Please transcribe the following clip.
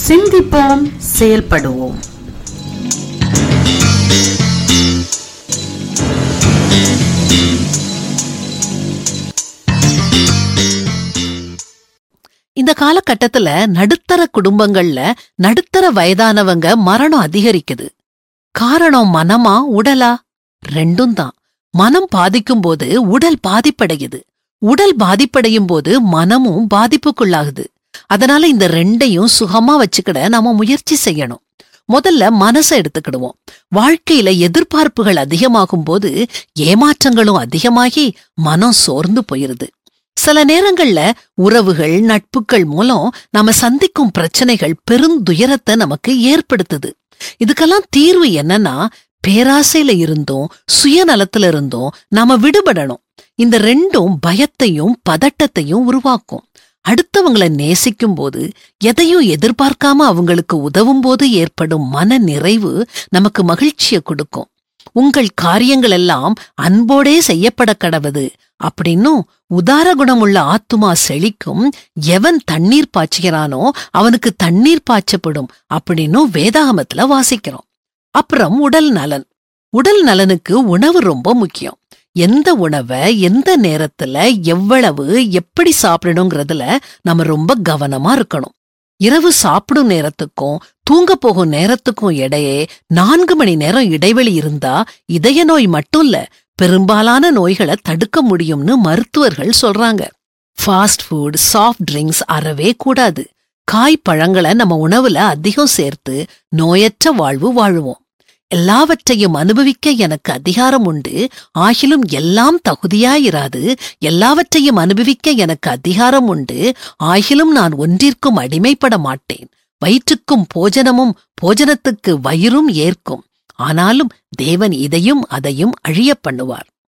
சிந்திப்போம் செயல்படுவோம் இந்த காலகட்டத்துல நடுத்தர குடும்பங்கள்ல நடுத்தர வயதானவங்க மரணம் அதிகரிக்குது காரணம் மனமா உடலா ரெண்டும் தான் மனம் பாதிக்கும் போது உடல் பாதிப்படையுது உடல் பாதிப்படையும் போது மனமும் பாதிப்புக்குள்ளாகுது அதனால இந்த ரெண்டையும் சுகமா வச்சுக்கிட நாம முயற்சி செய்யணும் முதல்ல மனசை எடுத்துக்கிடுவோம் வாழ்க்கையில எதிர்பார்ப்புகள் அதிகமாகும் போது ஏமாற்றங்களும் அதிகமாகி மனம் சோர்ந்து போயிருது சில நேரங்கள்ல உறவுகள் நட்புகள் மூலம் நாம சந்திக்கும் பிரச்சனைகள் பெருந்துயரத்தை நமக்கு ஏற்படுத்துது இதுக்கெல்லாம் தீர்வு என்னன்னா பேராசையில இருந்தும் சுயநலத்துல இருந்தும் நாம விடுபடணும் இந்த ரெண்டும் பயத்தையும் பதட்டத்தையும் உருவாக்கும் அடுத்தவங்கள நேசிக்கும் போது எதையும் எதிர்பார்க்காம அவங்களுக்கு உதவும் போது ஏற்படும் மன நிறைவு நமக்கு மகிழ்ச்சியை கொடுக்கும் உங்கள் காரியங்கள் எல்லாம் அன்போடே செய்யப்பட கடவது அப்படின்னும் உதார குணமுள்ள ஆத்துமா செழிக்கும் எவன் தண்ணீர் பாய்ச்சுகிறானோ அவனுக்கு தண்ணீர் பாய்ச்சப்படும் அப்படின்னும் வேதாகமத்துல வாசிக்கிறோம் அப்புறம் உடல் நலன் உடல் நலனுக்கு உணவு ரொம்ப முக்கியம் எந்த உணவை எந்த நேரத்துல எவ்வளவு எப்படி சாப்பிடணுங்கிறதுல நம்ம ரொம்ப கவனமா இருக்கணும் இரவு சாப்பிடும் நேரத்துக்கும் தூங்க போகும் நேரத்துக்கும் இடையே நான்கு மணி நேரம் இடைவெளி இருந்தா இதய நோய் மட்டும் இல்ல பெரும்பாலான நோய்களை தடுக்க முடியும்னு மருத்துவர்கள் சொல்றாங்க ஃபாஸ்ட் ஃபுட் சாஃப்ட் ட்ரிங்க்ஸ் அறவே கூடாது காய் பழங்களை நம்ம உணவுல அதிகம் சேர்த்து நோயற்ற வாழ்வு வாழுவோம் எல்லாவற்றையும் அனுபவிக்க எனக்கு அதிகாரம் உண்டு ஆகிலும் எல்லாம் தகுதியாயிராது எல்லாவற்றையும் அனுபவிக்க எனக்கு அதிகாரம் உண்டு ஆகிலும் நான் ஒன்றிற்கும் அடிமைப்பட மாட்டேன் வயிற்றுக்கும் போஜனமும் போஜனத்துக்கு வயிறும் ஏற்கும் ஆனாலும் தேவன் இதையும் அதையும் அழியப் பண்ணுவார்